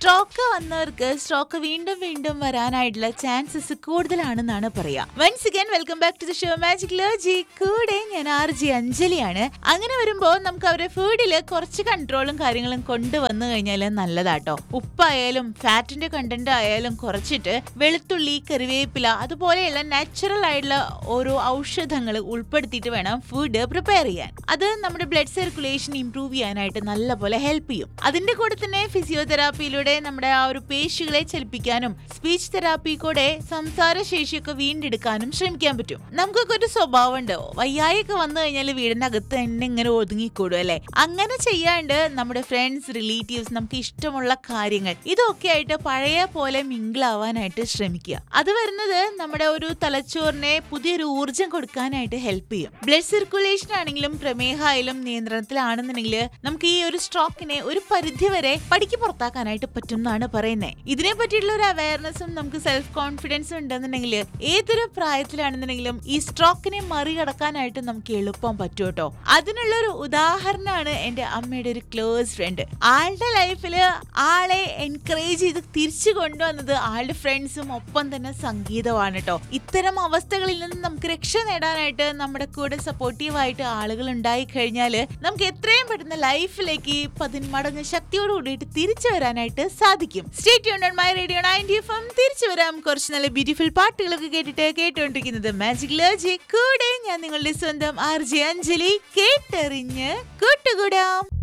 stroke വന്നവർക്ക് stroke വീണ്ടും വീണ്ടും വരാനായിട്ടുള്ള ചാൻസസ് കൂടുതലാണെന്നാണ് പറയാ once again welcome back to the show magic ലോജി കൂടെ ഞാൻ ആർ ജി അഞ്ജലിയാണ് അങ്ങനെ വരുമ്പോൾ നമുക്ക് അവരുടെ ഫുഡിൽ കുറച്ച് കൺട്രോളും കാര്യങ്ങളും കൊണ്ടുവന്നു കഴിഞ്ഞാൽ നല്ലതാട്ടോ ഉപ്പായാലും ഫാറ്റിന്റെ കണ്ടന്റ് ആയാലും കുറച്ചിട്ട് വെളുത്തുള്ളി കറിവേപ്പില അതുപോലെയുള്ള നാച്ചുറൽ ആയിട്ടുള്ള ഓരോ ഔഷധങ്ങൾ ഉൾപ്പെടുത്തിയിട്ട് വേണം ഫുഡ് പ്രിപ്പയർ ചെയ്യാൻ അത് നമ്മുടെ ബ്ലഡ് സർക്കുലേഷൻ ഇംപ്രൂവ് ചെയ്യാനായിട്ട് നല്ലപോലെ ഹെൽപ്പ് ചെയ്യും അതിന്റെ കൂടെ തന്നെ ഫിസിയോതെറാപ്പിയിലൂടെ നമ്മുടെ ആ ഒരു പേശികളെ ചലിപ്പിക്കാനും സ്പീച്ച് തെറാപ്പി കൂടെ സംസാര ശേഷിയൊക്കെ വീണ്ടെടുക്കാനും ശ്രമിക്കാൻ പറ്റും നമുക്കൊക്കെ ഒരു സ്വഭാവം ഉണ്ട് വയ്യായൊക്കെ വന്നു കഴിഞ്ഞാൽ വീടിന്റെ അകത്ത് തന്നെ ഇങ്ങനെ ഒതുങ്ങിക്കൂടും അല്ലെ അങ്ങനെ ചെയ്യാണ്ട് നമ്മുടെ ഫ്രണ്ട്സ് റിലേറ്റീവ്സ് നമുക്ക് ഇഷ്ടമുള്ള കാര്യങ്ങൾ ഇതൊക്കെ ആയിട്ട് പഴയ പോലെ മിങ്കിളാവാനായിട്ട് ശ്രമിക്കുക അത് വരുന്നത് നമ്മുടെ ഒരു തലച്ചോറിനെ പുതിയൊരു ഊർജം കൊടുക്കാനായിട്ട് ഹെൽപ്പ് ചെയ്യും ബ്ലഡ് സർക്കുലേഷൻ ആണെങ്കിലും പ്രമേഹമായാലും നിയന്ത്രണത്തിലാണെന്നുണ്ടെങ്കിൽ നമുക്ക് ഈ ഒരു സ്ട്രോക്കിനെ ഒരു പരിധി വരെ പടിക്ക് പുറത്താക്കാനായിട്ട് പറ്റും എന്നാണ് പറയുന്നത് ഇതിനെ പറ്റിയിട്ടുള്ള ഒരു അവയർനെസ്സും നമുക്ക് സെൽഫ് കോൺഫിഡൻസും ഉണ്ടെന്നുണ്ടെങ്കിൽ ഏതൊരു പ്രായത്തിലാണെന്നുണ്ടെങ്കിലും ഈ സ്ട്രോക്കിനെ മറികടക്കാനായിട്ട് നമുക്ക് എളുപ്പം പറ്റും കേട്ടോ അതിനുള്ള ഒരു ഉദാഹരണമാണ് എന്റെ അമ്മയുടെ ഒരു ക്ലോസ് ഫ്രണ്ട് ആളുടെ ലൈഫിൽ ആളെ എൻകറേജ് ചെയ്ത് തിരിച്ചു കൊണ്ടുവന്നത് ആളുടെ ഫ്രണ്ട്സും ഒപ്പം തന്നെ സംഗീതമാണ് കേട്ടോ ഇത്തരം അവസ്ഥകളിൽ നിന്ന് നമുക്ക് രക്ഷ നേടാനായിട്ട് നമ്മുടെ കൂടെ സപ്പോർട്ടീവായിട്ട് ആളുകൾ ഉണ്ടായി കഴിഞ്ഞാൽ നമുക്ക് എത്രയും പെട്ടെന്ന് ലൈഫിലേക്ക് പതിന്മടങ്ങ് ശക്തിയോട് കൂടിയിട്ട് തിരിച്ചു വരാനായിട്ട് സാധിക്കും സ്റ്റേറ്റ് യൂൺ മൈ റേഡിയോ നയൻറ്റി എഫ് എം തിരിച്ചു വരാം കുറച്ച് നല്ല ബ്യൂട്ടിഫുൾ പാട്ടുകളൊക്കെ കേട്ടിട്ട് കേട്ടുകൊണ്ടിരിക്കുന്നത് മാജിക് ലോജി കൂടെ ഞാൻ നിങ്ങളുടെ സ്വന്തം ആർ ജെ അഞ്ജലി കേട്ടറിഞ്ഞ് കൂട്ടുകൂടാം